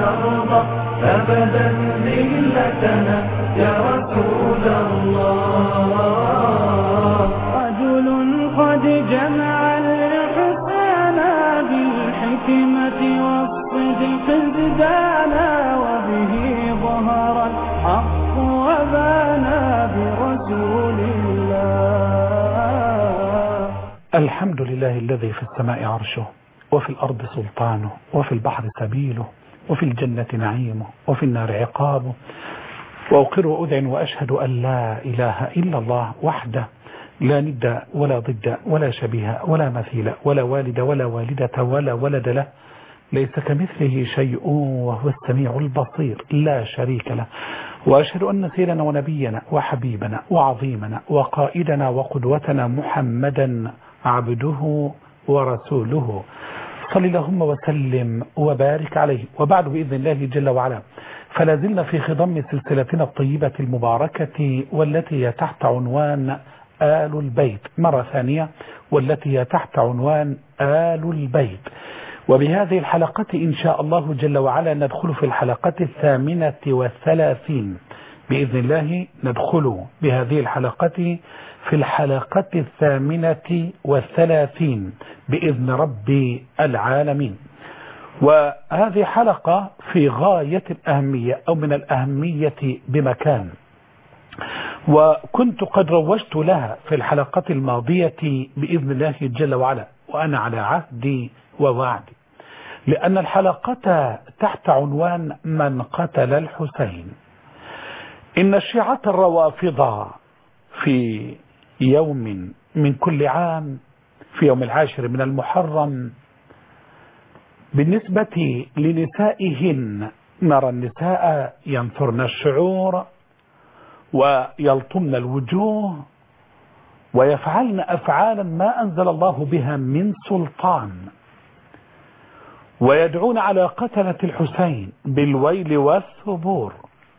نرضى أبدا ملتنا يا رسول الله رجل قد جمع الحسان بالحكمة والصدق ازدانا وبه ظهر الحق وبانا برسول الله الحمد لله الذي في السماء عرشه وفي الأرض سلطانه وفي البحر سبيله وفي الجنة نعيمه وفي النار عقابه وأقر وأذعن وأشهد أن لا إله إلا الله وحده لا ند ولا ضد ولا شبيه ولا مثيل ولا والد ولا والدة ولا ولد له ليس كمثله شيء وهو السميع البصير لا شريك له وأشهد أن سيدنا ونبينا وحبيبنا وعظيمنا وقائدنا وقدوتنا محمدا عبده ورسوله صل اللهم وسلم وبارك عليه وبعد بإذن الله جل وعلا فلا زلنا في خضم سلسلتنا الطيبة المباركة والتي هي تحت عنوان آل البيت مرة ثانية والتي هي تحت عنوان آل البيت وبهذه الحلقة إن شاء الله جل وعلا ندخل في الحلقة الثامنة والثلاثين بإذن الله ندخل بهذه الحلقة في الحلقة الثامنة والثلاثين بإذن رب العالمين وهذه حلقة في غاية الأهمية أو من الأهمية بمكان وكنت قد روجت لها في الحلقة الماضية بإذن الله جل وعلا وأنا على عهدي ووعدي لأن الحلقة تحت عنوان من قتل الحسين إن الشيعة الروافضة في يوم من كل عام في يوم العاشر من المحرم بالنسبة لنسائهن نرى النساء ينثرن الشعور ويلطمن الوجوه ويفعلن أفعالا ما أنزل الله بها من سلطان ويدعون على قتلة الحسين بالويل والثبور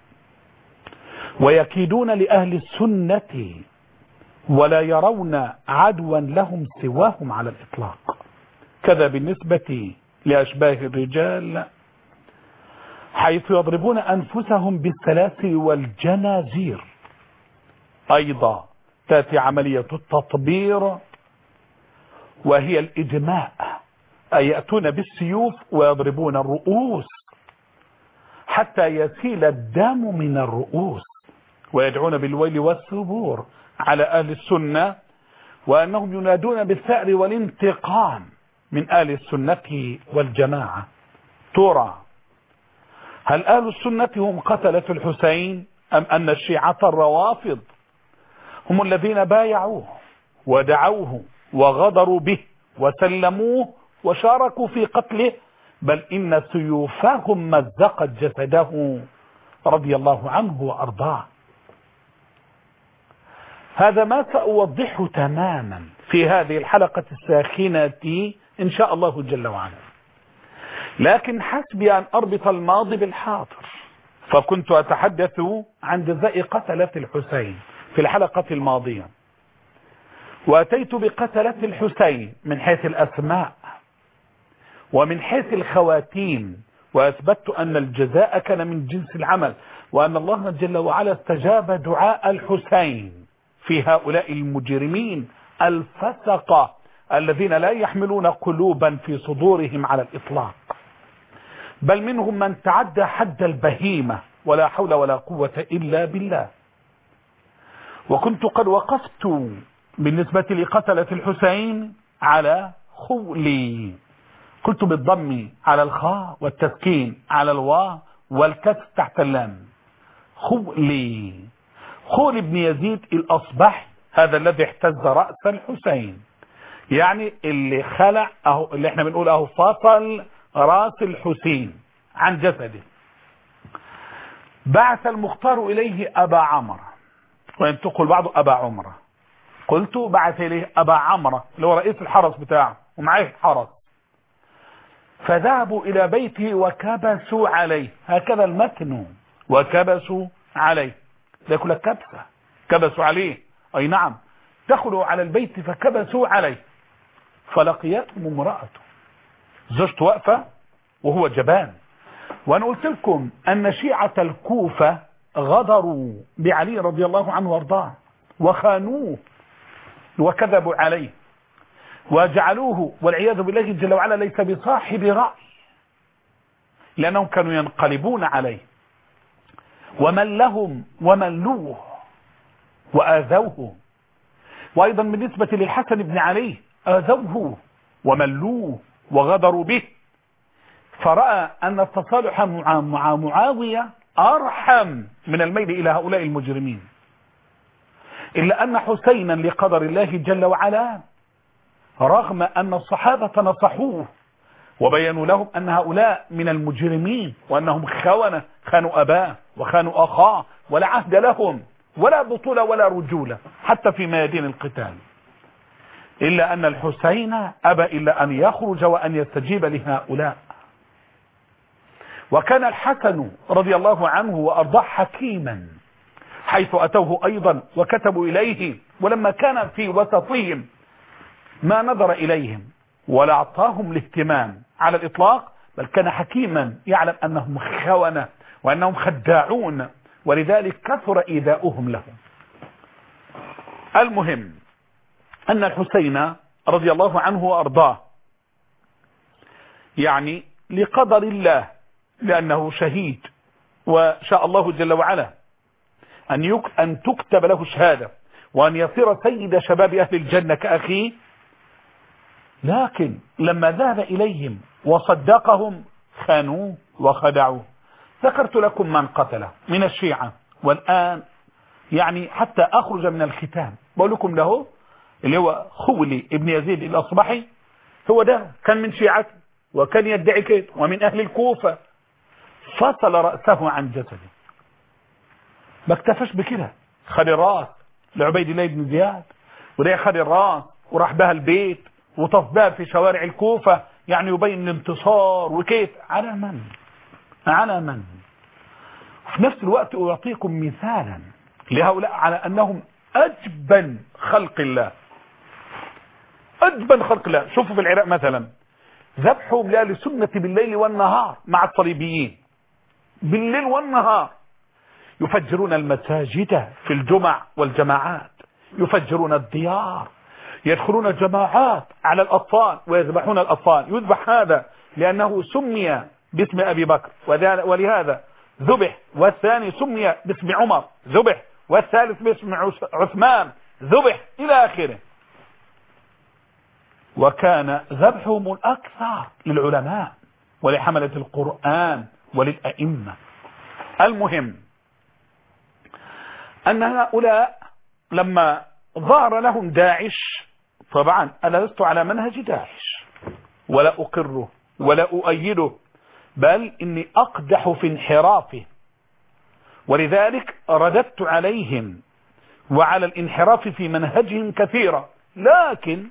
ويكيدون لأهل السنة ولا يرون عدوا لهم سواهم على الإطلاق كذا بالنسبة لأشباه الرجال حيث يضربون أنفسهم بالسلاسل والجنازير أيضا تأتي عملية التطبير وهي الإدماء أي يأتون بالسيوف ويضربون الرؤوس حتى يسيل الدم من الرؤوس ويدعون بالويل والثبور على أهل السنة وأنهم ينادون بالثأر والانتقام من أهل السنة والجماعة ترى هل أهل السنة هم قتلة الحسين أم أن الشيعة الروافض هم الذين بايعوه ودعوه وغدروا به وسلموه وشاركوا في قتله بل إن سيوفهم مزقت جسده رضي الله عنه وأرضاه هذا ما سأوضحه تماما في هذه الحلقة الساخنة إن شاء الله جل وعلا لكن حسبي أن أربط الماضي بالحاضر فكنت أتحدث عن جزاء قتلة الحسين في الحلقة الماضية وأتيت بقتلة الحسين من حيث الأسماء ومن حيث الخواتيم وأثبتت أن الجزاء كان من جنس العمل وأن الله جل وعلا استجاب دعاء الحسين في هؤلاء المجرمين الفسقة الذين لا يحملون قلوبا في صدورهم على الإطلاق بل منهم من تعدى حد البهيمة ولا حول ولا قوة إلا بالله وكنت قد وقفت بالنسبة لقتلة الحسين على خولي قلت بالضم على الخاء والتسكين على الواء والكسر تحت اللام خولي خول بن يزيد الأصبح هذا الذي احتز رأس الحسين يعني اللي خلع أهو اللي احنا بنقول اهو فصل راس الحسين عن جسده بعث المختار إليه أبا عمرو وينتقل بعضه أبا عمرو قلت بعث إليه أبا عمرو اللي هو رئيس الحرس بتاعه ومعاه حرس فذهبوا إلى بيته وكبسوا عليه هكذا المتن وكبسوا عليه ده كلها كبسة كبسوا عليه أي نعم دخلوا على البيت فكبسوا عليه فلقيتهم امرأته زوجته واقفة وهو جبان وانا قلت لكم ان شيعة الكوفة غدروا بعلي رضي الله عنه وارضاه وخانوه وكذبوا عليه وجعلوه والعياذ بالله جل وعلا ليس بصاحب رأي لأنهم كانوا ينقلبون عليه ومن لهم وملوه وآذوه وأيضا بالنسبة للحسن بن علي آذوه وملوه وغدروا به فرأى أن التصالح مع مع معاوية أرحم من الميل إلى هؤلاء المجرمين إلا أن حسينا لقدر الله جل وعلا رغم أن الصحابة نصحوه وبينوا لهم أن هؤلاء من المجرمين وأنهم خونة خانوا أباه وخانوا أخاه ولا عهد لهم ولا بطولة ولا رجولة حتى في ميادين القتال إلا أن الحسين أبى إلا أن يخرج وأن يستجيب لهؤلاء وكان الحسن رضي الله عنه وأرضاه حكيما حيث أتوه أيضا وكتبوا إليه ولما كان في وسطهم ما نظر إليهم ولا أعطاهم الاهتمام على الإطلاق بل كان حكيما يعلم أنهم خونة وأنهم خداعون ولذلك كثر إيذاؤهم لهم المهم أن الحسين رضي الله عنه وأرضاه يعني لقدر الله لأنه شهيد وشاء الله جل وعلا أن, يك... أن تكتب له شهادة وأن يصير سيد شباب أهل الجنة كأخيه لكن لما ذهب إليهم وصدقهم خانوه وخدعوه ذكرت لكم من قتله من الشيعة والآن يعني حتى أخرج من الختام بقول لكم له اللي هو خولي ابن يزيد الأصبحي هو ده كان من شيعته وكان يدعي كده ومن أهل الكوفة فصل رأسه عن جسده ما اكتفاش بكده خد الراس لعبيد الله بن زياد وده خد الراس وراح بها البيت وطف بها في شوارع الكوفة يعني يبين الانتصار وكيف على من على من في نفس الوقت أعطيكم مثالا لهؤلاء على أنهم أجبن خلق الله أجبن خلق الله شوفوا في العراق مثلا ذبحهم لأهل السنة بالليل والنهار مع الصليبيين بالليل والنهار يفجرون المساجد في الجمع والجماعات يفجرون الديار يدخلون جماعات على الأطفال ويذبحون الأطفال يذبح هذا لأنه سمي باسم أبي بكر ولهذا ذبح والثاني سمي باسم عمر ذبح والثالث باسم عثمان ذبح إلى آخره وكان ذبحهم الأكثر للعلماء ولحملة القرآن وللأئمة المهم أن هؤلاء لما ظهر لهم داعش طبعا أنا لست على منهج داعش ولا أقره ولا أؤيده بل إني أقدح في انحرافه ولذلك رددت عليهم وعلى الانحراف في منهجهم كثيرا لكن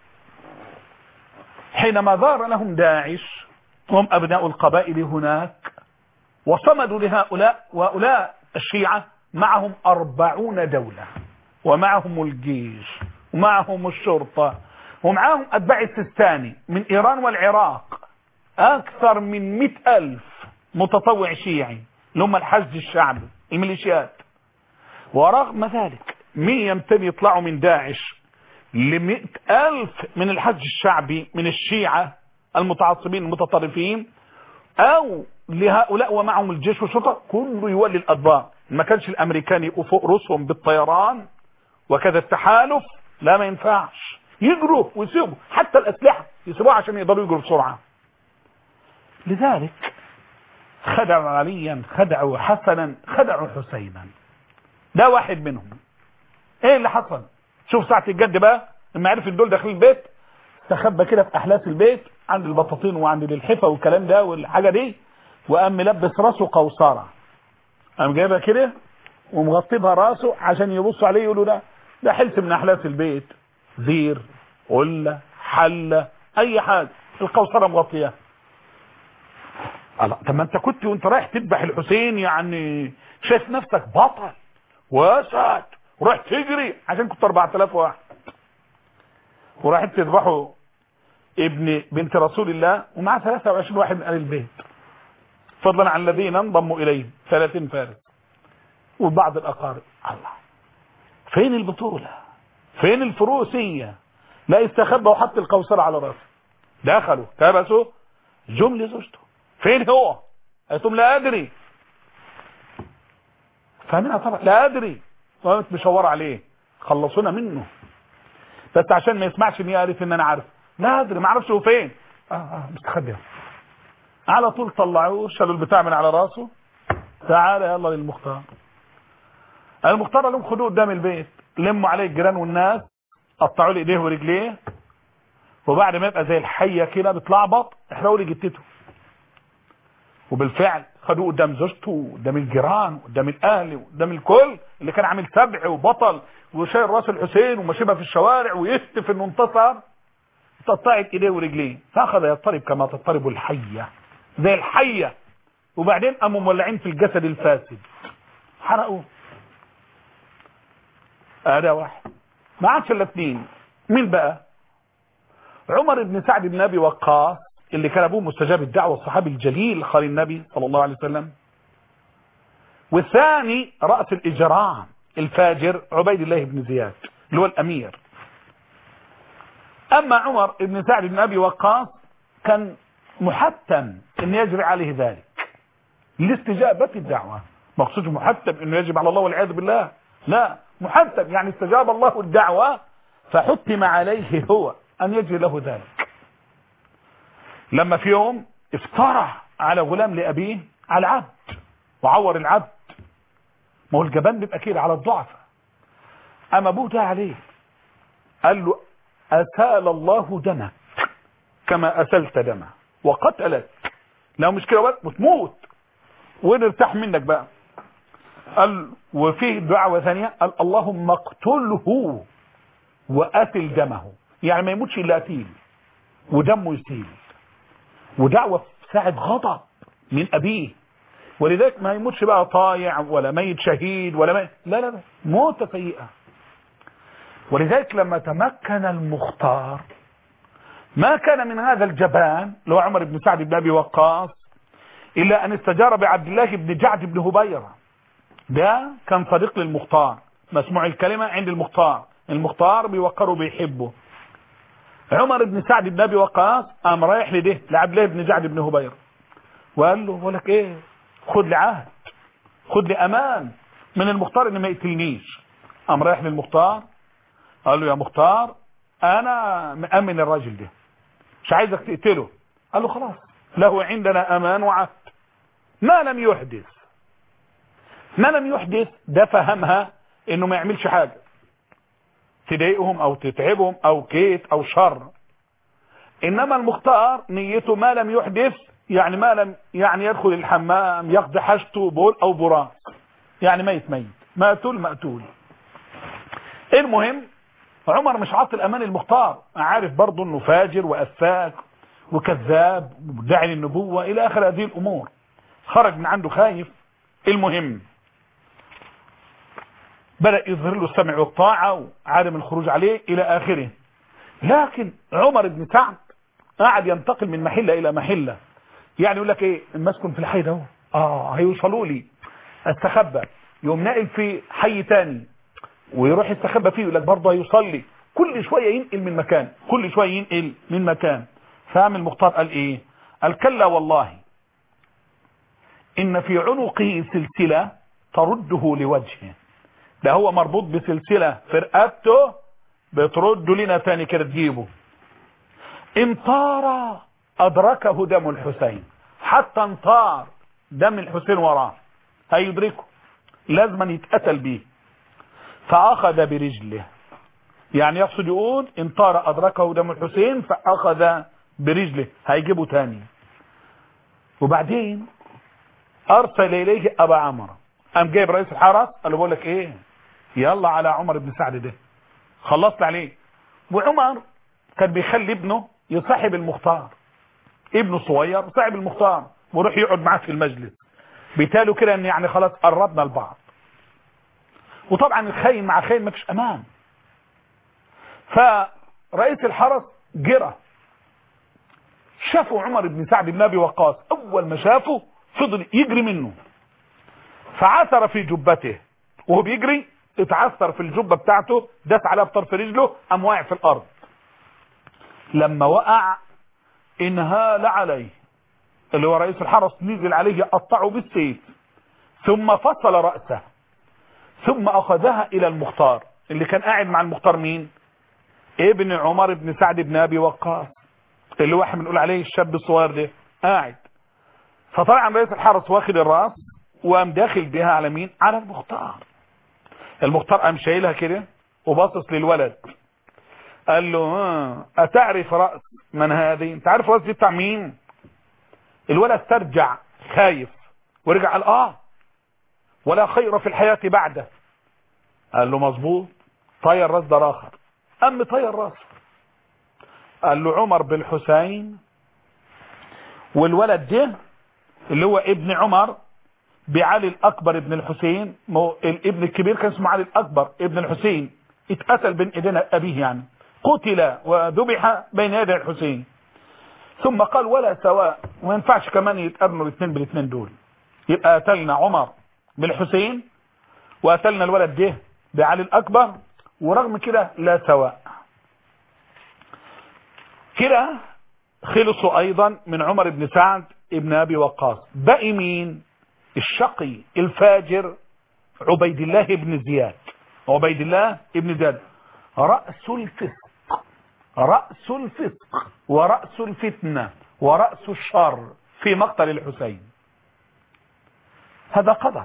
حينما ظهر لهم داعش هم أبناء القبائل هناك وصمدوا لهؤلاء وهؤلاء الشيعة معهم أربعون دولة ومعهم الجيش ومعهم الشرطة ومعهم أتباع السيستاني من إيران والعراق أكثر من مئة ألف متطوع شيعي اللي هم الحشد الشعبي الميليشيات ورغم ذلك مين يمتني يطلعوا من داعش لمئة ألف من الحج الشعبي من الشيعة المتعصبين المتطرفين أو لهؤلاء ومعهم الجيش والشرطة كله يولي الأدبار ما كانش الأمريكان يبقوا فوق رؤوسهم بالطيران وكذا التحالف لا ما ينفعش يجروا ويسيبوا حتى الأسلحة يسيبوها عشان يقدروا يجروا بسرعة لذلك خدعوا عليا خدعوا حسنا خدعوا حسينا ده واحد منهم ايه اللي حصل شوف ساعة الجد بقى لما عرف ان دول داخلين البيت استخبى كده في احلاس البيت عند البطاطين وعند الحفا والكلام ده والحاجة دي وقام ملبس راسه قوصرة قام جايبها كده ومغطبها راسه عشان يبصوا عليه يقولوا ده ده حلس من احلاس البيت زير قلة حلة اي حاجة القوصرة مغطية الله طب ما انت كنت وانت رايح تذبح الحسين يعني شايف نفسك بطل واسد ورايح تجري عشان كنت 4000 واحد ورايح تذبحوا ابن بنت رسول الله ومعاه 23 واحد من اهل البيت فضلا عن الذين انضموا اليهم 30 فارس وبعض الاقارب الله فين البطولة فين الفروسية لا استخبى وحط القوصرة على راسه دخلوا كبسوا جم لزوجته فين هو قلتم لا ادري فاهمينها طبعا لا ادري وقامت مشوره عليه خلصونا منه بس عشان ما يسمعش اني عارف ان انا عارف لا ادري ما اعرفش هو فين اه اه مستخبي على طول طلعوه شالوا البتاع من على راسه تعالى يلا للمختار المختار قال لهم خدوه قدام البيت لموا عليه الجيران والناس قطعوا له ايديه ورجليه وبعد ما يبقى زي الحيه كده بتلعبط احرقوا لي جتته وبالفعل خدوه قدام زوجته وقدام الجيران وقدام الاهل وقدام الكل اللي كان عامل سبع وبطل وشايل راس الحسين وماشيبها في الشوارع ويهتف انه انتصر تقطعت ايديه ورجليه فاخذ يضطرب كما تضطرب الحيه زي الحيه وبعدين قاموا مولعين في الجسد الفاسد حرقوه هذا واحد ما عادش الا اثنين مين بقى عمر بن سعد بن ابي وقاص اللي كان ابوه مستجاب الدعوه الصحابي الجليل خال النبي صلى الله عليه وسلم والثاني راس الاجرام الفاجر عبيد الله بن زياد اللي هو الامير اما عمر بن سعد بن ابي وقاص كان محتم ان يجري عليه ذلك لاستجابه الدعوه مقصود محتم انه يجب على الله والعياذ بالله لا محتم يعني استجاب الله الدعوه فحتم عليه هو ان يجري له ذلك لما في يوم افترى على غلام لابيه على العبد وعور العبد ما هو الجبان بيبقى كده على الضعف اما ابوه ده عليه قال له اسال الله دمك كما اسلت دمه وقتلك لو مش كده بس وتموت ونرتاح منك بقى قال وفيه دعوة ثانية قال اللهم اقتله وقتل دمه يعني ما يموتش الا قتيل ودمه يسيل ودعوة في ساعة غضب من ابيه ولذلك ما يموتش بقى طايع ولا ميت شهيد ولا ميت لا لا لا موتة سيئة ولذلك لما تمكن المختار ما كان من هذا الجبان اللي هو عمر بن سعد بن ابي وقاص الا ان استجار بعبد الله بن جعد بن هبيره ده كان صديق للمختار مسموع الكلمة عند المختار المختار بيوقره بيحبه عمر بن سعد بن ابي وقاص قام رايح لده لعبد الله بن جعد بن هبير وقال له بقول لك ايه خد لي عهد خد لي امان من المختار ان ما يقتلنيش قام رايح للمختار قال له يا مختار انا مأمن الراجل ده مش عايزك تقتله قال له خلاص له عندنا امان وعهد ما لم يحدث ما لم يحدث ده فهمها انه ما يعملش حاجة تضايقهم او تتعبهم او كيت او شر انما المختار نيته ما لم يحدث يعني ما لم يعني يدخل الحمام يقضي حاجته بول او براس يعني ميت ميت مقتول مقتول المهم عمر مش عاطي الامان المختار عارف برضه انه فاجر وافاك وكذاب ومدعي للنبوة الى اخر هذه الامور خرج من عنده خايف المهم بدأ يظهر له السمع والطاعة وعدم الخروج عليه إلى آخره لكن عمر بن سعد قاعد ينتقل من محلة إلى محلة يعني يقول لك إيه المسكن في الحي ده هو. آه هيوصلوا لي استخبى يقوم ناقل في حي تاني ويروح يستخبى فيه يقول لك برضه هيوصل لي كل شوية ينقل من مكان كل شوية ينقل من مكان فهم المختار قال إيه قال كلا والله إن في عنقه سلسلة ترده لوجهه ده هو مربوط بسلسلة في رقبته بترده لنا تاني كده تجيبه انطار أدركه دم الحسين حتى انطار دم الحسين وراه هيدركه لازم يتقتل بيه فأخذ برجله يعني يقصد يقول انطار أدركه دم الحسين فأخذ برجله هيجيبه تاني وبعدين أرسل إليه أبا عمرو قام جايب رئيس الحرس قال له بقول لك ايه يلا على عمر بن سعد ده خلصت عليه وعمر كان بيخلي ابنه يصاحب المختار ابنه صغير صاحب المختار ويروح يقعد معاه في المجلس بيتالوا كده ان يعني خلاص قربنا لبعض وطبعا الخاين مع خاين ما فيش امان فرئيس الحرس جرى شافوا عمر بن سعد بن ابي وقاص اول ما شافه فضل يجري منه فعثر في جبته وهو بيجري اتعثر في الجبة بتاعته داس عليها بطرف رجله قام واقع في الارض لما وقع انهال عليه اللي هو رئيس الحرس نزل عليه يقطعه بالسيف ثم فصل رأسه ثم اخذها الى المختار اللي كان قاعد مع المختار مين ابن عمر بن سعد بن ابي وقاص اللي واحد بنقول عليه الشاب الصغير ده قاعد فطبعا رئيس الحرس واخد الراس وقام داخل بيها على مين على المختار المختار قام شايلها كده وباصص للولد قال له ها اتعرف راس من هذه انت عارف راس دي بتاع مين الولد استرجع خايف ورجع قال اه ولا خير في الحياة بعده قال له مظبوط طير راس ده اخر قام طير راسه قال له عمر بن الحسين والولد ده اللي هو ابن عمر بعلي الاكبر ابن الحسين مو الابن الكبير كان اسمه علي الاكبر ابن الحسين اتقتل بين ايدينا ابيه يعني قتل وذبح بين يدي الحسين ثم قال ولا سواء وما ينفعش كمان يتقارنوا الاثنين بالاثنين دول يبقى قتلنا عمر بالحسين وقتلنا الولد ده بعلي الاكبر ورغم كده لا سواء كده خلصوا ايضا من عمر بن سعد ابن ابي وقاص بقي مين الشقي الفاجر عبيد الله بن زياد عبيد الله بن زياد رأس الفسق رأس الفسق ورأس الفتنة ورأس الشر في مقتل الحسين هذا قدر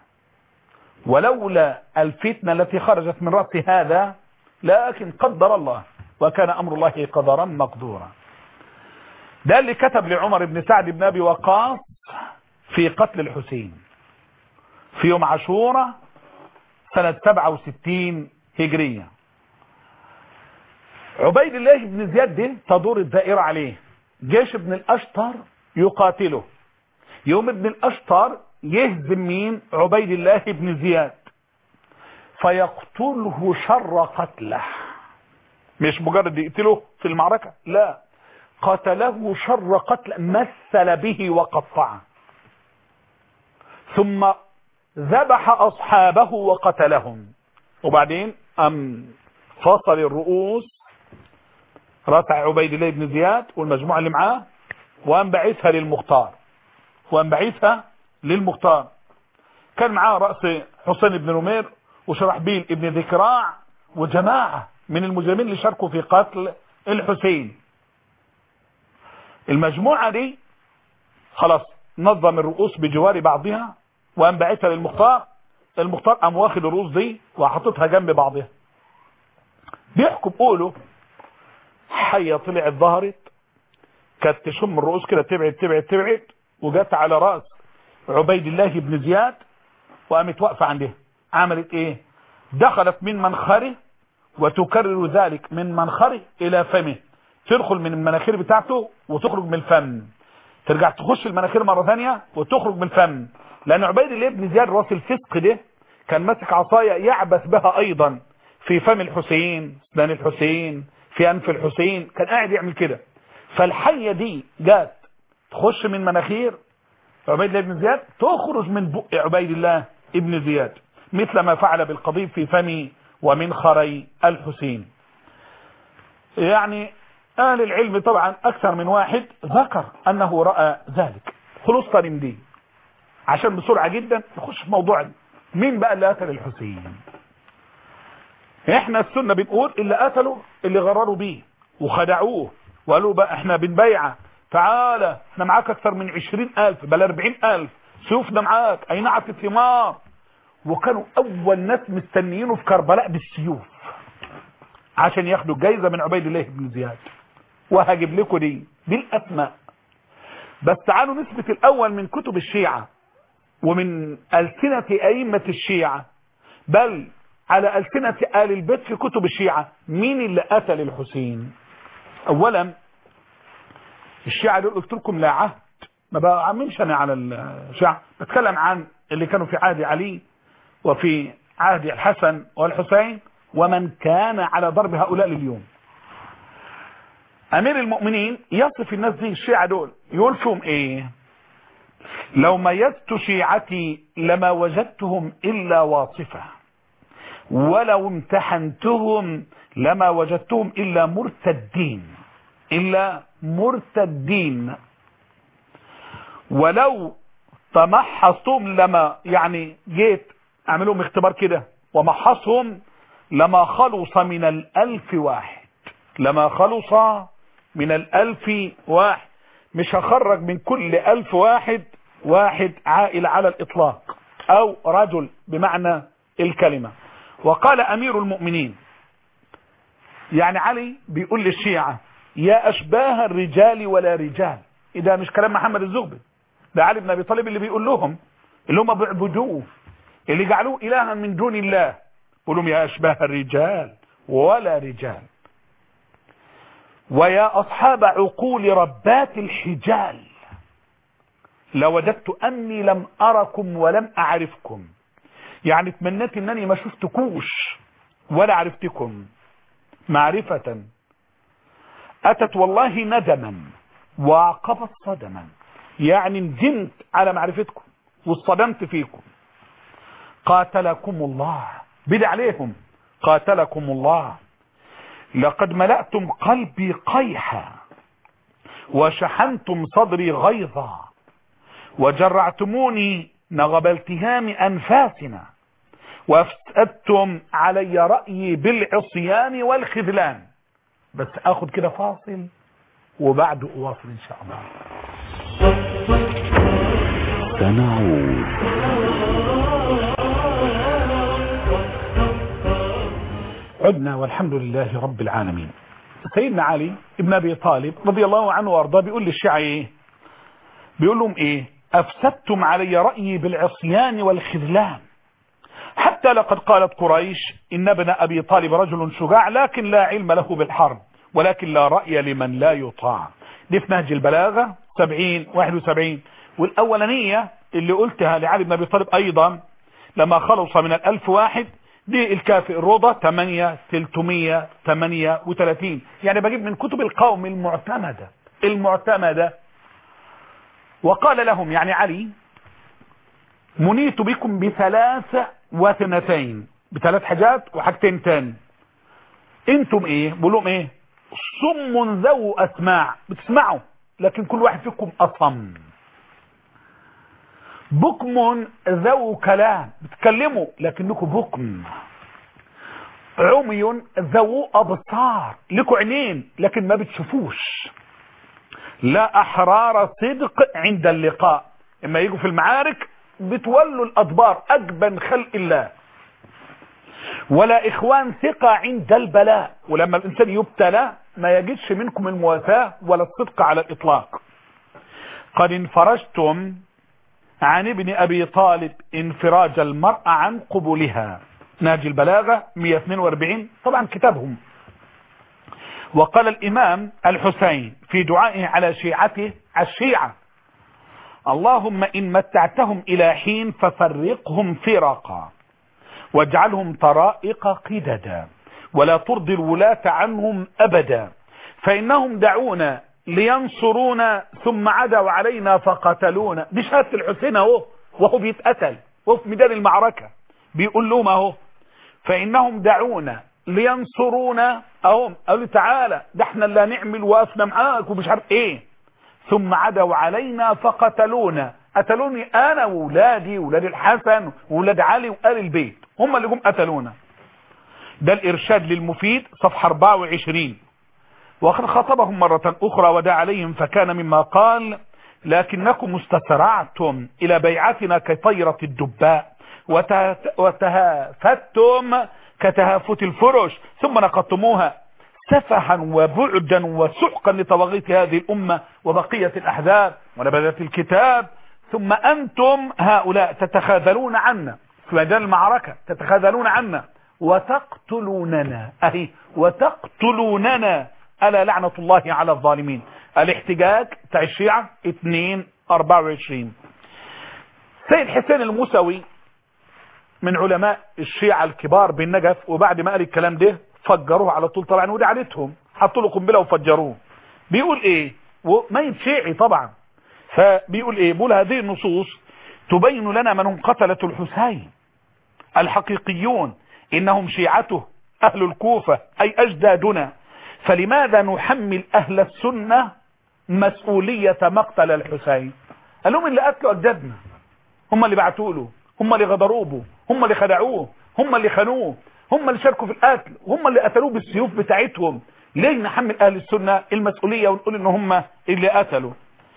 ولولا الفتنة التي خرجت من رأس هذا لكن قدر الله وكان أمر الله قدرا مقدورا ده اللي كتب لعمر بن سعد بن أبي وقاص في قتل الحسين في يوم عاشوراء سنة 67 هجرية عبيد الله بن زياد ده تدور الدائرة عليه جيش ابن الأشطر يقاتله يوم ابن الأشطر يهزم مين عبيد الله بن زياد فيقتله شر قتله مش مجرد يقتله في المعركة لا قتله شر قتل مثل به وقطعه ثم ذبح أصحابه وقتلهم وبعدين أم فصل الرؤوس رفع عبيد الله بن زياد والمجموعة اللي معاه وأن بعثها للمختار وأن بعثها للمختار كان معاه رأس حسين بن نمير وشرحبيل بن ذكراع وجماعة من المجرمين اللي شاركوا في قتل الحسين المجموعة دي خلاص نظم الرؤوس بجوار بعضها وقام باعتها للمختار المختار قام واخد الرؤوس دي وحاططها جنب بعضها بيحكوا بقوله حية طلعت ظهرت كانت تشم الرؤوس كده تبعد تبعد تبعد وجت على رأس عبيد الله بن زياد وقامت واقفة عندها عملت ايه دخلت من منخره وتكرر ذلك من منخره الى فمه تدخل من المناخير بتاعته وتخرج من الفم ترجع تخش المناخير مرة ثانية وتخرج من الفم لان عبيد الله بن زياد راس الفسق ده كان ماسك عصاية يعبث بها ايضا في فم الحسين اسنان الحسين في انف الحسين كان قاعد يعمل كده فالحية دي جات تخش من مناخير عبيد الله بن زياد تخرج من بق عبيد الله ابن زياد مثل ما فعل بالقضيب في فم ومن خري الحسين يعني اهل العلم طبعا اكثر من واحد ذكر انه رأى ذلك خلصنا من دي عشان بسرعة جدا نخش في موضوع مين بقى اللي قتل الحسين احنا السنة بنقول اللي قتلوا اللي غرروا بيه وخدعوه وقالوا بقى احنا بنبيعه تعالى احنا معاك اكثر من عشرين الف بل اربعين الف سيوفنا معاك اي نعت الثمار وكانوا اول ناس مستنيينه في كربلاء بالسيوف عشان ياخدوا الجايزة من عبيد الله بن زياد وهجيب لكم دي دي الاسماء بس تعالوا نثبت الاول من كتب الشيعة ومن ألسنة أئمة الشيعة بل على ألسنة آل البيت في كتب الشيعة مين اللي قتل الحسين أولا الشيعة دول قلت لكم لا عهد ما بعممش أنا على الشيعة بتكلم عن اللي كانوا في عهد علي وفي عهد الحسن والحسين ومن كان على ضرب هؤلاء اليوم أمير المؤمنين يصف الناس دي الشيعة دول يقول فيهم إيه لو ميزت شيعتي لما وجدتهم إلا واصفة ولو امتحنتهم لما وجدتهم إلا مرتدين إلا مرتدين ولو تمحصتهم لما يعني جيت اعملهم اختبار كده ومحصهم لما خلص من الألف واحد لما خلص من الألف واحد مش هخرج من كل ألف واحد واحد عائل على الإطلاق أو رجل بمعنى الكلمة وقال أمير المؤمنين يعني علي بيقول للشيعة يا أشباه الرجال ولا رجال إذا مش كلام محمد الزغبي ده علي بن أبي طالب اللي بيقول لهم اللي هم بيعبدوه اللي جعلوه إلها من دون الله قول لهم يا أشباه الرجال ولا رجال ويا أصحاب عقول ربات الحجال لوجدت أني لم أركم ولم أعرفكم يعني تمنيت أنني ما شفتكوش ولا عرفتكم معرفة أتت والله ندما وعقبت صدما يعني ندمت على معرفتكم واصطدمت فيكم قاتلكم الله بدع عليهم قاتلكم الله لقد ملأتم قلبي قيحا وشحنتم صدري غيظا وجرعتموني نغب التهام أنفاسنا وافسدتم علي رأيي بالعصيان والخذلان بس اخد كده فاصل وبعد اواصل ان شاء الله سنعود عدنا والحمد لله رب العالمين سيدنا علي ابن ابي طالب رضي الله عنه وارضاه بيقول للشيعة ايه بيقول لهم ايه افسدتم علي رأيي بالعصيان والخذلان حتى لقد قالت قريش ان ابن ابي طالب رجل شجاع لكن لا علم له بالحرب ولكن لا رأي لمن لا يطاع دي في نهج البلاغة 70 71 والاولانية اللي قلتها لعلي بن ابي طالب ايضا لما خلص من الالف واحد دي الكافئ الروضة 8 338 يعني بجيب من كتب القوم المعتمدة المعتمدة وقال لهم يعني علي منيت بكم بثلاث واثنتين بثلاث حاجات وحاجتين تاني انتم ايه بقول لهم ايه صم ذو اسماع بتسمعوا لكن كل واحد فيكم اصم بكم ذو كلام بتكلموا لكنكم بكم عمي ذو ابصار لكم عينين لكن ما بتشوفوش لا احرار صدق عند اللقاء اما يجوا في المعارك بتولوا الادبار اجبن خلق الله ولا اخوان ثقة عند البلاء ولما الانسان يبتلى ما يجدش منكم المواساة ولا الصدق على الاطلاق قد انفرجتم عن ابن ابي طالب انفراج المرأة عن قبولها ناجي البلاغة 142 طبعا كتابهم وقال الامام الحسين في دعائه على شيعته الشيعة اللهم ان متعتهم الى حين ففرقهم فرقا واجعلهم طرائق قددا ولا ترضي الولاة عنهم ابدا فانهم دعونا لينصرونا ثم عدوا علينا فقتلونا دي شهادة الحسين اهو وهو بيتقتل وهو في ميدان المعركة بيقول لهم اهو فانهم دعونا لينصرونا اهو قالوا تعالى ده احنا اللي هنعمل وقفنا معاك ومش عارف ايه ثم عدوا علينا فقتلونا قتلوني انا وولادي وولاد الحسن وولاد علي وآل البيت هم اللي جم قتلونا ده الارشاد للمفيد صفحة 24 وقد خطبهم مرة اخرى ودعا عليهم فكان مما قال لكنكم استسرعتم الى بيعتنا كطيرة الدباء وتهافتم كتهافت الفرش ثم نقضتموها سفحا وبعدا وسحقا لطواغيت هذه الأمة وبقية الأحزاب ونبذات الكتاب ثم أنتم هؤلاء تتخاذلون عنا في ميدان المعركة تتخاذلون عنا وتقتلوننا أهي وتقتلوننا ألا لعنة الله على الظالمين الاحتجاج بتاع الشيعة 2 24 سيد حسين الموسوي من علماء الشيعة الكبار بالنجف وبعد ما قال الكلام ده فجروه على طول طبعا ودي عادتهم حطوا له قنبله وفجروه بيقول ايه ميت شيعي طبعا فبيقول ايه بيقول هذه النصوص تبين لنا من هم قتلة الحسين الحقيقيون انهم شيعته اهل الكوفة اي اجدادنا فلماذا نحمل اهل السنة مسؤولية مقتل الحسين قال لهم اللي قتلوا اجدادنا هم اللي بعتوا له هم اللي غدروا به هم اللي خدعوه هم اللي خانوه هم اللي شاركوا في القتل هم اللي قتلوه بالسيوف بتاعتهم ليه نحمل اهل السنة المسؤولية ونقول ان هم اللي قتلوا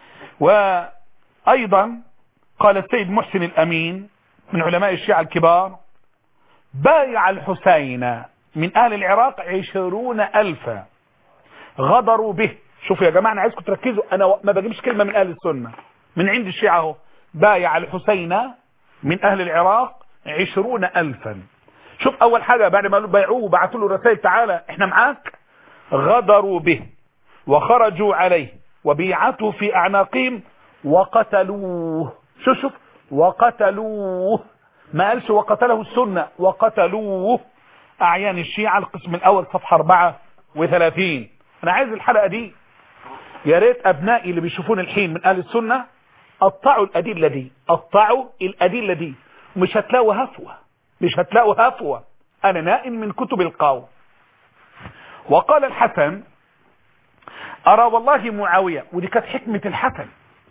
وايضا قال السيد محسن الامين من علماء الشيعة الكبار بايع الحسين من اهل العراق عشرون الفا غدروا به شوفوا يا جماعة انا عايزكم تركزوا انا ما بجيبش كلمة من اهل السنة من عند الشيعة اهو بايع الحسين من اهل العراق عشرون الفا شوف اول حاجة بعد ما بايعوه وبعثوا له رسائل تعالى احنا معاك غدروا به وخرجوا عليه وبيعته في اعناقهم وقتلوه شوف شوف وقتلوه ما قالش وقتله السنة وقتلوه اعيان الشيعة القسم الاول صفحة 34 انا عايز الحلقة دي يا ريت ابنائي اللي بيشوفون الحين من اهل السنة قطعوا الادلة دي قطعوا الادلة دي مش هتلاقوا هفوة مش هتلاقوا هفوة انا نائم من كتب القوم وقال الحسن ارى والله معاوية ودي كانت حكمة الحسن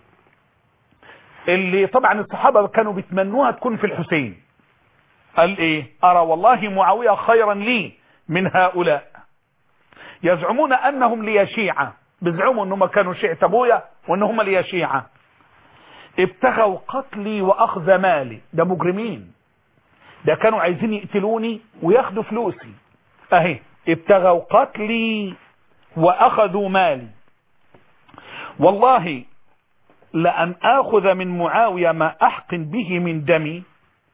اللي طبعا الصحابة كانوا بيتمنوها تكون في الحسين قال ايه ارى والله معاوية خيرا لي من هؤلاء يزعمون انهم لي شيعة بيزعموا انهم كانوا شيعة ابويا وانهم لي شيعة ابتغوا قتلي واخذ مالي ده مجرمين ده كانوا عايزين يقتلوني وياخدوا فلوسي اهي ابتغوا قتلي واخذوا مالي والله لأن آخذ من معاوية ما أحقن به من دمي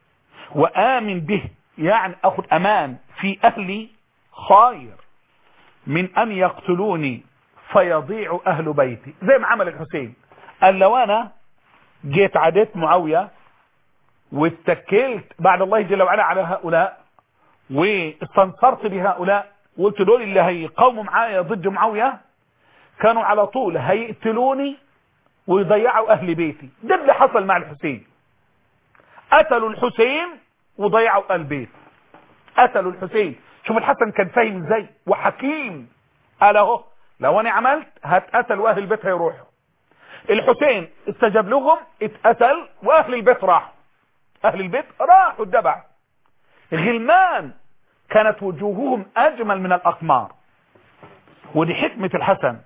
وآمن به يعني أخذ أمان في أهلي خير من أن يقتلوني فيضيع أهل بيتي زي ما عمل الحسين قال لو أنا جيت عديت معاوية واتكلت بعد الله جل وعلا على هؤلاء واستنصرت بهؤلاء وقلت دول اللي هيقاوموا معايا ضد معاوية كانوا على طول هيقتلوني ويضيعوا اهل بيتي ده اللي حصل مع الحسين قتلوا الحسين وضيعوا اهل بيت قتلوا الحسين شوف الحسن كان فاهم ازاي وحكيم قال اهو لو انا عملت هتقتل واهل البيت هيروحوا الحسين استجاب لهم اتقتل واهل البيت راحوا اهل البيت راحوا اتبعوا غلمان كانت وجوههم اجمل من الاقمار ودي حكمة الحسن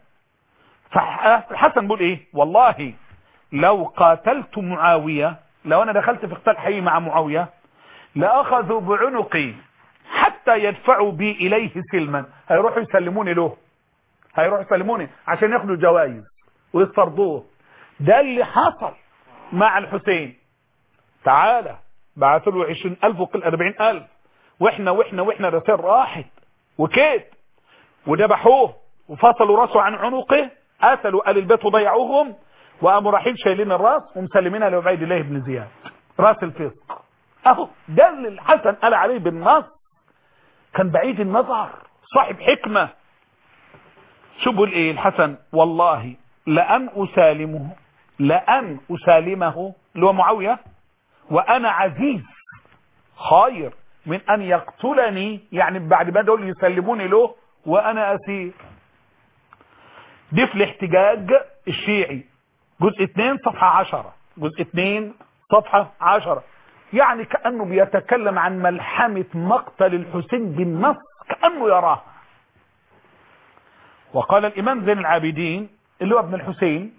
فالحسن بيقول ايه والله لو قاتلت معاوية لو انا دخلت في قتال حي مع معاوية لاخذوا بعنقي حتى يدفعوا بي اليه سلما هيروحوا يسلموني له هيروحوا يسلموني عشان ياخدوا جوائز ويسترضوه ده اللي حصل مع الحسين تعالى بعثوا له 20000 وقل 40000 واحنا واحنا واحنا رسائل راحت وكيت وذبحوه وفصلوا راسه عن عنقه قتلوا آل البيت وضيعوهم وقاموا رايحين شايلين الراس ومسلمينها لعبيد الله بن زياد راس الفسق اهو ده اللي الحسن قال عليه بالنص كان بعيد النظر صاحب حكمة شو بقول ايه الحسن والله لأن أسالمه لأن أسالمه اللي هو معاوية وأنا عزيز خير من أن يقتلني يعني بعد ما دول يسلموني له وأنا أسير دي في الاحتجاج الشيعي جزء 2 صفحة 10 جزء 2 صفحة 10 يعني كأنه بيتكلم عن ملحمة مقتل الحسين بالنص كأنه يراها وقال الإمام زين العابدين اللي هو ابن الحسين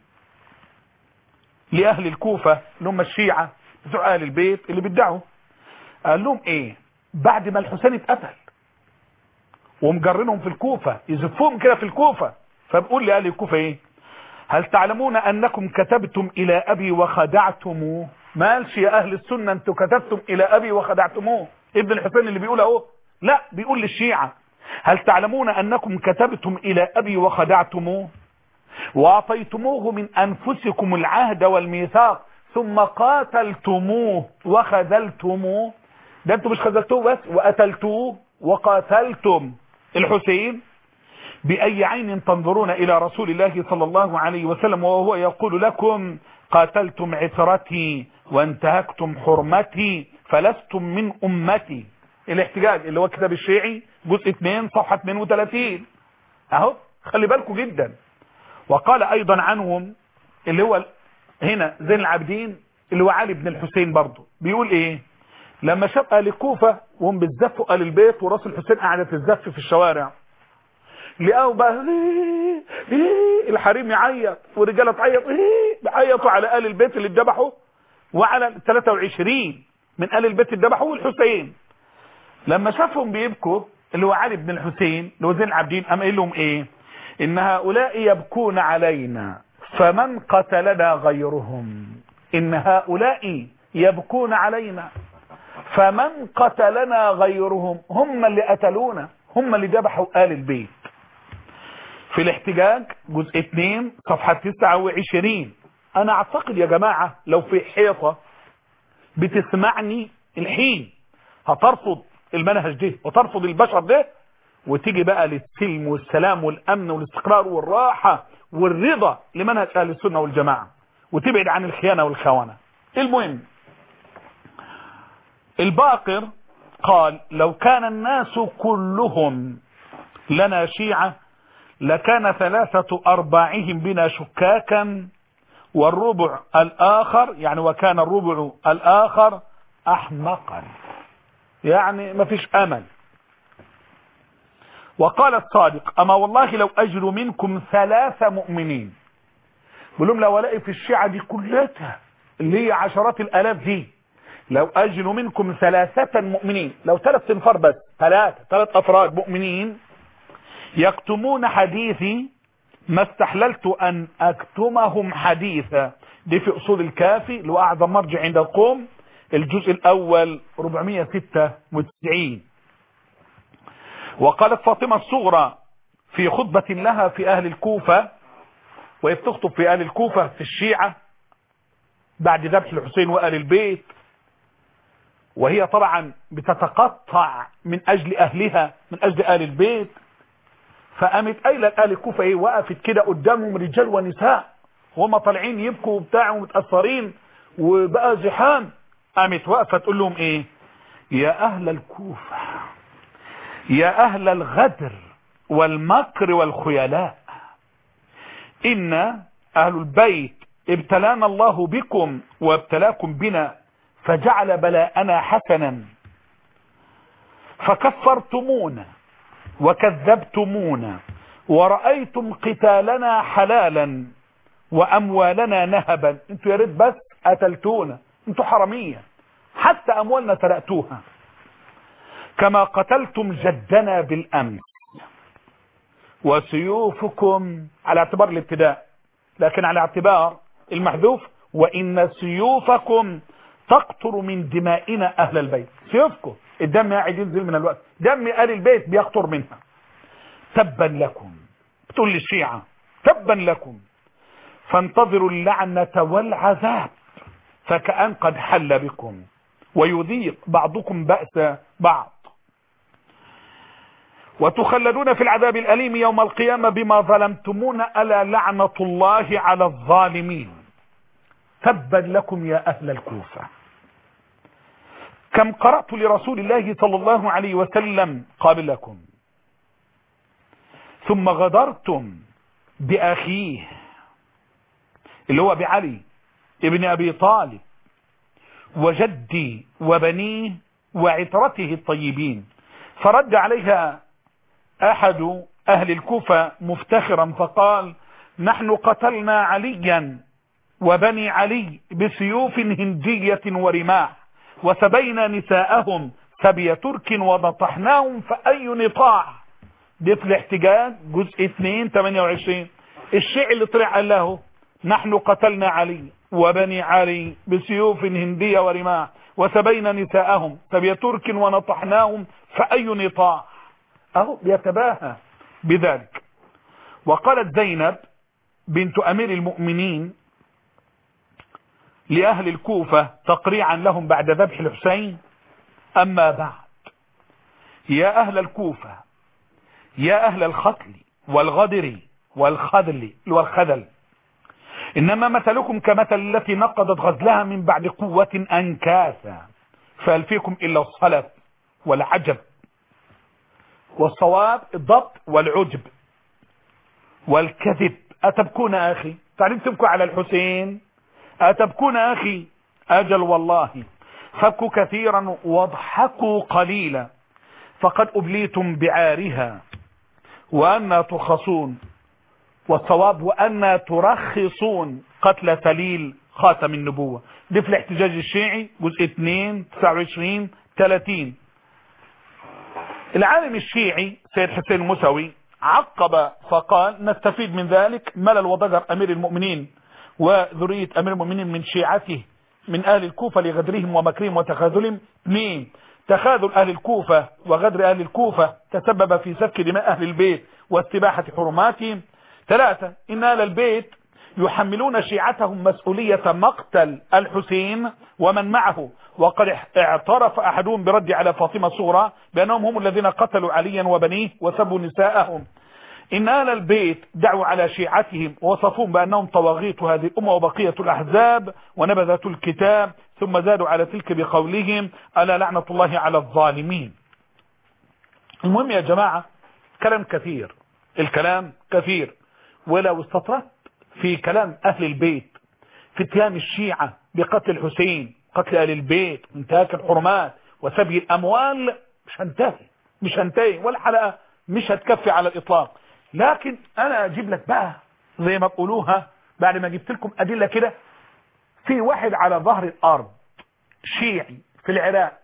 لأهل الكوفة اللي هم الشيعة بتوع أهل البيت اللي بيدعوا قال لهم ايه بعد ما الحسين اتقتل ومجرنهم في الكوفة يزفوهم كده في الكوفة فبقول لأهل الكوفة ايه هل تعلمون أنكم كتبتم إلى أبي وخدعتموه ما قالش يا أهل السنة أنتم كتبتم إلى أبي وخدعتموه ابن الحسين اللي بيقول اهو لا بيقول للشيعة هل تعلمون أنكم كتبتم إلى أبي وخدعتموه وأعطيتموه من أنفسكم العهد والميثاق ثم قاتلتموه وخذلتموه ده انتم مش خذلتوه بس وقتلتوه وقاتلتم الحسين بأي عين تنظرون إلى رسول الله صلى الله عليه وسلم وهو يقول لكم قاتلتم عترتي وانتهكتم حرمتي فلستم من أمتي الاحتجاج اللي هو كتاب الشيعي جزء 2 صفحة 32 اهو خلي بالكم جدا وقال ايضا عنهم اللي هو هنا زين العابدين اللي هو علي بن الحسين برضه بيقول ايه لما شاف اهل الكوفه وهم بيتزفوا اهل البيت وراس الحسين قاعده تتزف في الشوارع لقوا بقى إيه إيه الحريم يعيط والرجاله تعيط إيه بيعيطوا على اهل البيت اللي اتذبحوا وعلى ال 23 من اهل البيت اللي اتذبحوا والحسين لما شافهم بيبكوا اللي هو علي بن الحسين اللي هو زين العابدين قام قايل لهم ايه ان هؤلاء يبكون علينا فمن قتلنا غيرهم ان هؤلاء يبكون علينا فمن قتلنا غيرهم هم اللي قتلونا هم اللي ذبحوا آل البيت في الاحتجاج جزء 2 صفحة 29 انا اعتقد يا جماعة لو في حيطة بتسمعني الحين هترفض المنهج ده وترفض البشر ده وتيجي بقى للسلم والسلام والامن والاستقرار والراحة والرضا لمنهج اهل السنة والجماعة وتبعد عن الخيانة والخونة المهم الباقر قال لو كان الناس كلهم لنا شيعة لكان ثلاثة أرباعهم بنا شكاكا والربع الآخر يعني وكان الربع الآخر أحمقا يعني ما فيش أمل وقال الصادق أما والله لو أجر منكم ثلاثة مؤمنين بقول لهم لو الاقي في الشيعة دي كلها اللي هي عشرات الآلاف دي لو أجر منكم ثلاثة مؤمنين لو ثلاث تنفر بس ثلاثة ثلاث أفراد مؤمنين يكتمون حديثي ما استحللت أن أكتمهم حديثا دي في أصول الكافي اللي هو أعظم مرجع عند القوم الجزء الأول 496 وقالت فاطمة الصغرى في خطبة لها في أهل الكوفة وهي بتخطب في أهل الكوفة في الشيعة بعد ذبح الحسين وآل البيت وهي طبعا بتتقطع من أجل أهلها من أجل آل البيت فقامت قايله لآل الكوفة ايه وقفت كده قدامهم رجال ونساء وهم طالعين يبكوا وبتاع ومتأثرين وبقى زحام قامت واقفه تقول لهم ايه يا أهل الكوفة يا أهل الغدر والمكر والخيلاء إن أهل البيت ابتلانا الله بكم وابتلاكم بنا فجعل بلاءنا حسنا فكفرتمونا وكذبتمونا ورأيتم قتالنا حلالا وأموالنا نهبا انتوا يا ريت بس قتلتونا انتوا حرامية حتى أموالنا سرقتوها كما قتلتم جدنا بالأمس وسيوفكم على اعتبار الابتداء لكن على اعتبار المحذوف وإن سيوفكم تقطر من دمائنا أهل البيت سيوفكم الدم قاعد ينزل من الوقت دم آل البيت بيقطر منها تبا لكم بتقول للشيعة تبا لكم فانتظروا اللعنة والعذاب فكأن قد حل بكم ويذيق بعضكم بأس بعض وتخلدون في العذاب الأليم يوم القيامة بما ظلمتمون ألا لعنة الله على الظالمين تبا لكم يا أهل الكوفة كم قرأت لرسول الله صلى الله عليه وسلم قبلكم ثم غدرتم بأخيه اللي هو بعلي ابن أبي طالب وجدي وبنيه وعترته الطيبين فرد عليها أحد أهل الكوفة مفتخرا فقال نحن قتلنا عليا وبني علي بسيوف هندية ورماح وسبينا نساءهم سبي ترك ونطحناهم فأي نطاع دي في الاحتجاج جزء 2 28 الشيء اللي طلع قال له نحن قتلنا علي وبني علي بسيوف هندية ورماح وسبينا نساءهم سبي ترك ونطحناهم فأي نطاع اهو بيتباهى بذلك وقالت زينب بنت امير المؤمنين لأهل الكوفة تقريعا لهم بعد ذبح الحسين أما بعد يا أهل الكوفة يا أهل الختل والغدر والخذل والخذل إنما مثلكم كمثل التي نقضت غزلها من بعد قوة أنكاسا فهل فيكم إلا الصلف والعجب والصواب الضبط والعجب والكذب أتبكون أخي تعلم تبكوا على الحسين أتبكون أخي أجل والله فبكوا كثيرا واضحكوا قليلا فقد أبليتم بعارها وأنا ترخصون والصواب وأنا ترخصون قتل سليل خاتم النبوة دي في الاحتجاج الشيعي جزء 2 29 30 العالم الشيعي سيد حسين المسوي عقب فقال نستفيد من ذلك ملل وضجر أمير المؤمنين وذرية أمير المؤمنين من شيعته من أهل الكوفة لغدرهم ومكرهم وتخاذلهم اثنين تخاذل أهل الكوفة وغدر أهل الكوفة تسبب في سفك دماء أهل البيت واستباحة حرماتهم ثلاثة إن أهل البيت يحملون شيعتهم مسؤولية مقتل الحسين ومن معه وقد اعترف أحدهم برد على فاطمة صورة بأنهم هم الذين قتلوا عليا وبنيه وسبوا نساءهم إن أهل البيت دعوا على شيعتهم ووصفوهم بأنهم طواغيت هذه الأمة وبقية الأحزاب ونبذة الكتاب ثم زادوا على تلك بقولهم ألا لعنة الله على الظالمين المهم يا جماعة كلام كثير الكلام كثير ولو استطرت في كلام أهل البيت في اتهام الشيعة بقتل الحسين قتل أهل البيت انتهاك الحرمات وسبي الأموال مش هنتهي مش هنتهي ولا حلقة مش هتكفي على الإطلاق لكن أنا أجيب لك بقى زي ما تقولوها بعد ما جبت لكم أدلة كده في واحد على ظهر الأرض شيعي في العراق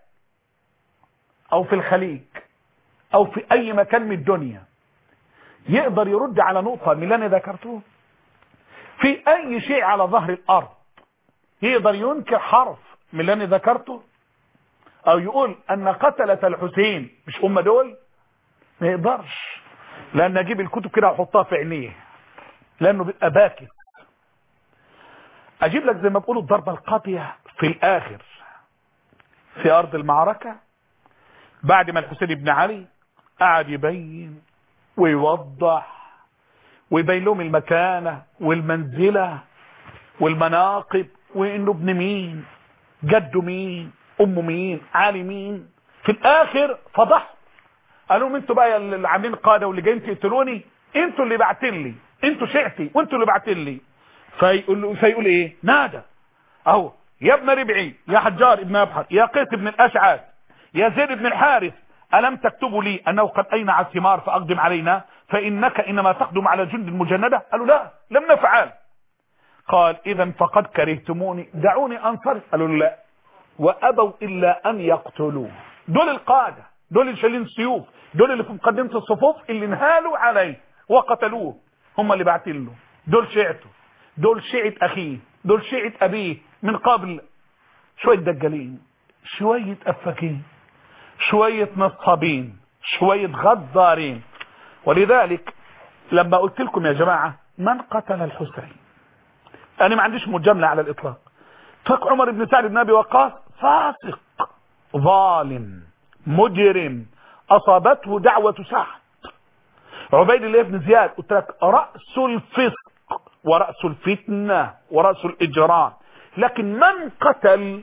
أو في الخليج أو في أي مكان من الدنيا يقدر يرد على نقطة من اللي أنا ذكرته في أي شيء على ظهر الأرض يقدر ينكر حرف من اللي أنا ذكرته أو يقول أن قتلة الحسين مش هم دول ما يقدرش لأن أجيب الكتب كده وأحطها في عينيه لأنه بيبقى باكت أجيب لك زي ما بقولوا الضربة القاضية في الآخر في أرض المعركة بعد ما الحسين بن علي قعد يبين ويوضح ويبين لهم المكانة والمنزلة والمناقب وانه ابن مين جده مين امه مين علي مين في الاخر فضح قالوا لهم انتوا بقى اللي عاملين قاده واللي جايين تقتلوني انتوا اللي بعتين لي انتوا شيعتي وانتوا اللي بعتين لي فيقول فيقول ايه نادى اهو يا ابن ربعي يا حجار ابن ابحر يا قيس بن الاشعث يا زيد بن الحارث ألم تكتبوا لي أنه قد أينع الثمار فأقدم علينا فإنك إنما تقدم على جند المجندة قالوا لا لم نفعل قال إذا فقد كرهتموني دعوني أنصرف قالوا لا وأبوا إلا أن يقتلوه دول القادة دول اللي شايلين السيوف دول اللي في مقدمة الصفوف اللي انهالوا عليه وقتلوه هم اللي بعتين له دول شيعته دول شيعة أخيه دول شيعة أبيه من قبل شوية دجالين شوية أفاكين شوية نصابين شوية غدارين ولذلك لما قلت لكم يا جماعة من قتل الحسين انا ما عنديش مجاملة على الاطلاق فك عمر بن سعد بن ابي وقاص فاسق ظالم مجرم اصابته دعوة سعد عبيد الله بن زياد قلت لك رأس الفسق ورأس الفتنة ورأس الاجرام لكن من قتل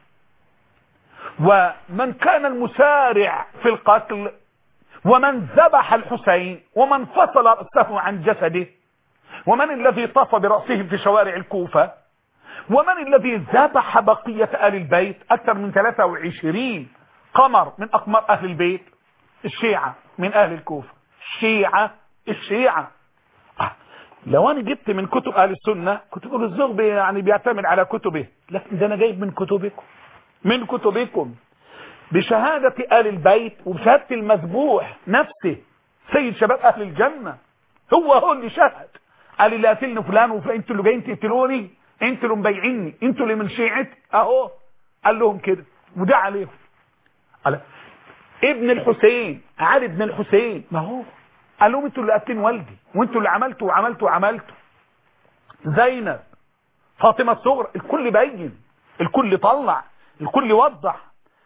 ومن كان المسارع في القتل ومن ذبح الحسين ومن فصل رأسه عن جسده ومن الذي طاف برأسه في شوارع الكوفة ومن الذي ذبح بقية آل البيت أكثر من 23 قمر من أقمار أهل البيت الشيعة من أهل الكوفة الشيعة الشيعة آه. لو أنا جبت من كتب أهل السنة كنت تقول الزغبي يعني بيعتمد على كتبه لكن ده أنا جايب من كتبكم من كتبكم بشهادة آل البيت وبشهادة المذبوح نفسه سيد شباب أهل الجنة هو هو اللي شهد قال اللي قتلني فلان وفلان انتوا اللي جايين تقتلوني انتوا اللي مبيعيني انتوا اللي من شيعتي اهو قال لهم كده وده عليهم قال ابن الحسين علي ابن الحسين ما هو قال لهم انتوا اللي قتلين والدي وانتوا اللي عملتوا وعملتوا وعملتوا زينب فاطمه الصغرى الكل بين الكل طلع الكل وضح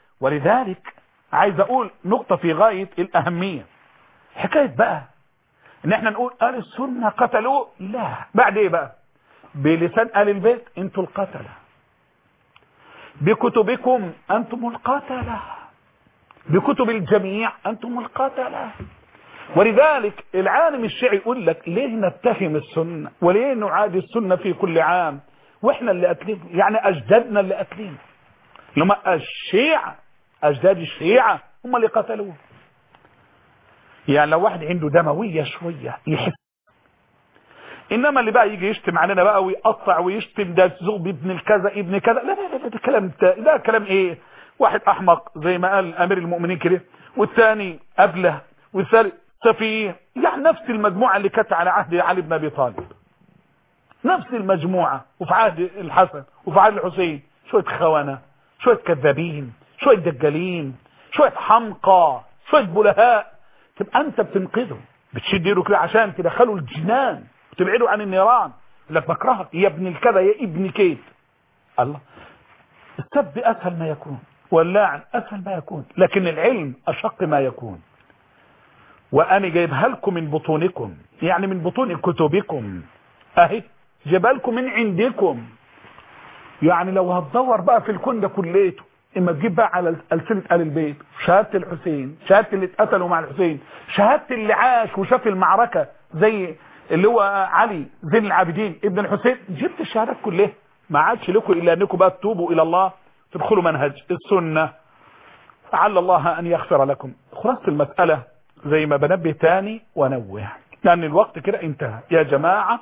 ولذلك عايز اقول نقطة في غاية الاهمية حكاية بقى ان احنا نقول اهل السنة قتلوه لا بعد ايه بقى بلسان اهل البيت انتوا القتلة بكتبكم انتم القتلة بكتب الجميع انتم القتلة ولذلك العالم الشيعي يقول لك ليه نتهم السنة وليه نعادي السنة في كل عام واحنا اللي قتلين يعني اجدادنا اللي قتلين لما الشيعة اجداد الشيعة هم اللي قتلوه يعني لو واحد عنده دموية شوية يحس انما اللي بقى يجي يشتم علينا بقى ويقطع ويشتم ده زوب ابن الكذا ابن كذا لا لا لا ده كلام ده كلام ايه واحد احمق زي ما قال امير المؤمنين كده والثاني ابله والثالث سفيه يعني نفس المجموعة اللي كانت على عهد علي بن ابي طالب نفس المجموعة وفي عهد الحسن وفي عهد الحسين شوية خوانة شوية كذابين شوية دجالين شوية حمقى شوية بلهاء تبقى انت بتنقذه بتشد ايده كده عشان تدخله الجنان وتبعده عن النيران يقول لك بكرهك يا ابن الكذا يا ابن كيد الله السب اسهل ما يكون واللاعن اسهل ما يكون لكن العلم اشق ما يكون وانا جايبها لكم من بطونكم يعني من بطون كتبكم اهي جايبها لكم من عندكم يعني لو هتدور بقى في الكون ده كليته اما تجيب بقى على ألسنة آل البيت شهادة الحسين شهادة اللي اتقتلوا مع الحسين شهادة اللي عاش وشاف المعركة زي اللي هو علي زين العابدين ابن الحسين جبت الشهادات كلها ما عادش لكم الا انكم بقى تتوبوا الى الله تدخلوا منهج السنة لعل الله ان يغفر لكم خلاصة المسألة زي ما بنبه تاني ونوه لان الوقت كده انتهى يا جماعة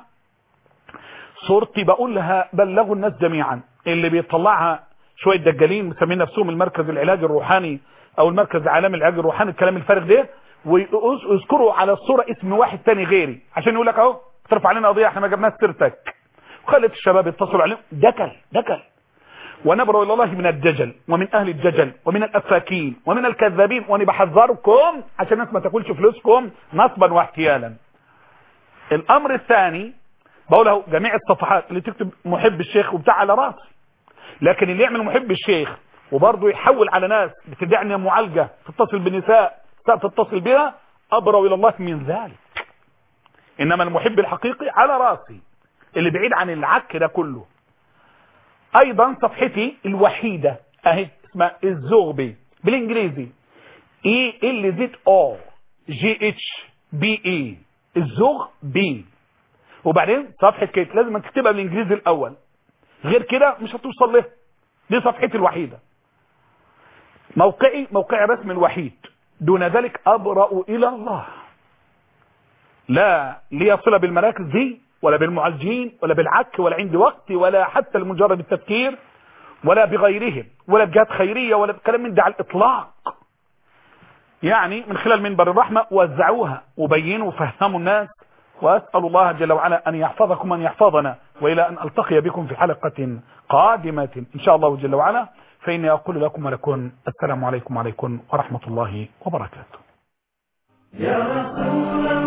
صورتي بقول لها بلغوا الناس جميعا اللي بيطلعها شوية دجالين مسمين نفسهم المركز العلاجي الروحاني او المركز العالمي العلاج الروحاني الكلام الفارغ ده ويذكروا على الصورة اسم واحد تاني غيري عشان يقول لك اهو ترفع علينا قضية احنا ما جبناش سيرتك وخلت الشباب يتصلوا عليهم دكل دكل ونبرأ الى الله من الدجل ومن اهل الدجل ومن الافاكين ومن الكذابين وانا بحذركم عشان الناس ما تاكلش فلوسكم نصبا واحتيالا الامر الثاني بقوله جميع الصفحات اللي تكتب محب الشيخ وبتاع على راسي لكن اللي يعمل محب الشيخ وبرضه يحول على ناس بتدعني معالجة تتصل بنساء تتصل بها أبرأ إلى الله من ذلك إنما المحب الحقيقي على راسي اللي بعيد عن العك ده كله أيضا صفحتي الوحيدة أهي اسمها الزغبي بالإنجليزي اي ال زد او جي اتش بي اي الزغ بي وبعدين صفحة كيت لازم تكتبها بالإنجليزي الأول غير كده مش هتوصل له دي صفحتي الوحيدة موقعي موقعي رسم الوحيد دون ذلك أبرأ إلى الله لا ليصل بالمراكز دي ولا بالمعالجين ولا بالعك ولا عندي وقت ولا حتى لمجرد التفكير ولا بغيرهم ولا بجهات خيرية ولا بكلام من ده على الإطلاق يعني من خلال منبر الرحمة وزعوها وبينوا وفهموا الناس وأسأل الله جل وعلا أن يحفظكم أن يحفظنا وإلى أن ألتقي بكم في حلقة قادمة إن شاء الله جل وعلا فإني أقول لكم ولكم السلام عليكم وعليكم ورحمة الله وبركاته يا رسول